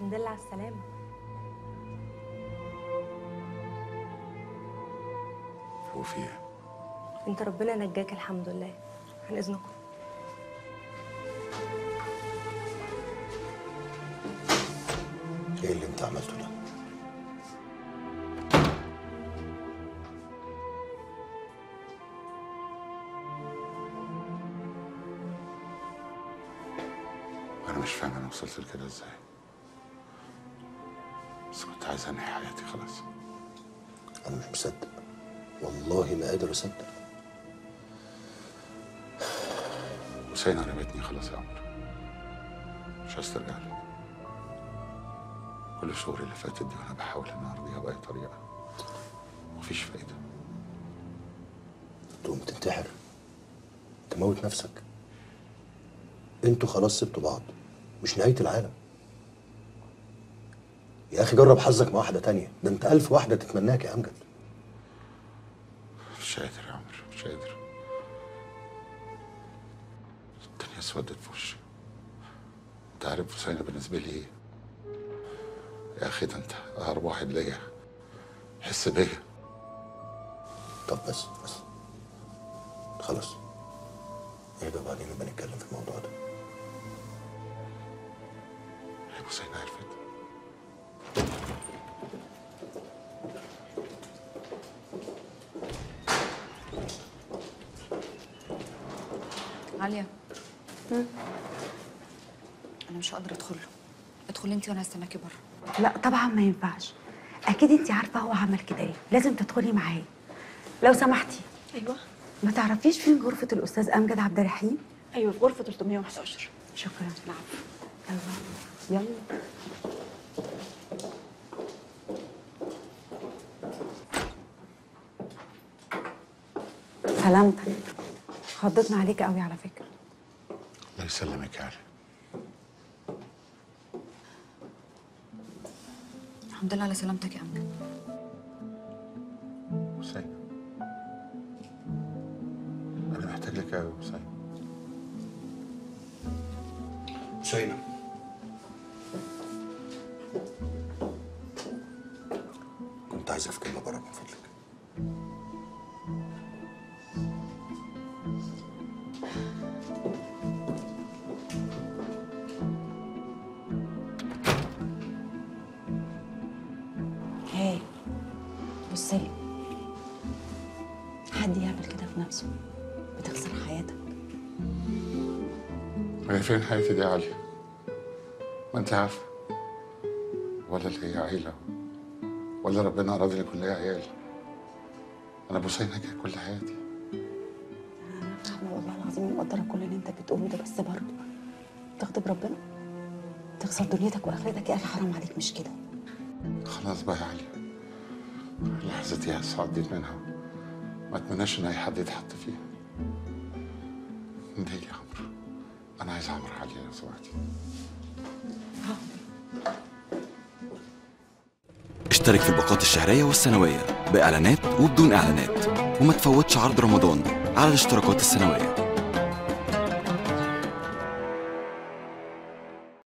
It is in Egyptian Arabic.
الحمد لله على السلامة هو في ايه؟ انت ربنا نجاك الحمد لله عن اذنكم ايه اللي انت عملته ده؟ انا مش فاهم انا وصلت لكده ازاي بس كنت عايز انهي حياتي خلاص انا مش مصدق والله ما قادر اصدق حسين رمتني خلاص يا عمر مش عايز ترجع لي كل الشهور اللي فاتت دي وانا بحاول ان ارضيها باي طريقه مفيش فايده تقوم تنتحر تموت نفسك انتوا خلاص سبتوا بعض مش نهاية العالم يا اخي جرب حظك مع واحدة تانية ده انت ألف واحدة تتمناك يا امجد مش قادر يا عمر مش قادر الدنيا اسودت في وشي انت عارف حسين بالنسبه لي ايه يا اخي ده انت اقرب واحد ليا حس بيا طب بس بس خلاص اهدى بعدين نبقى نتكلم في الموضوع ده يا حسين عرفت عالية أنا مش هقدر أدخل له ادخلي أنت وأنا هستناكي بره لا طبعا ما ينفعش اكيد انت عارفه هو عمل كده ايه لازم تدخلي معاه لو سمحتي ايوه ما تعرفيش فين غرفه الاستاذ امجد عبد الرحيم ايوه في غرفة 311 شكرا نعم يلا يلا سلامتك خضتنا عليك قوي على فكره الله يسلمك يا علي الحمد لله على سلامتك يا أمجد حسين انا محتاج لك قوي حسين حسينة كنت عايزك في كلمة بره من فضلك هاي بصي حد يعمل كده في نفسه بتخسر حياتك هي فين حياتي دي يا علي ما انت عارفه ولا اللي هي عيله ولا ربنا اراد لي كلها عيال انا ابو حسين هجي كل حياتي انا فاهمه والله العظيم مقدره كل اللي انت بتقوله ده بس برضه تغضب ربنا تخسر دنيتك واخرتك يا اخي حرام عليك مش كده خلاص بقى يا علي لحظة يأس عديت منها ما اتمناش ان اي حد يتحط فيها انت يا عمرو انا عايز عمرو علي لو سمحتي اشترك في الباقات الشهرية والسنوية بإعلانات وبدون إعلانات وما تفوتش عرض رمضان على الاشتراكات السنوية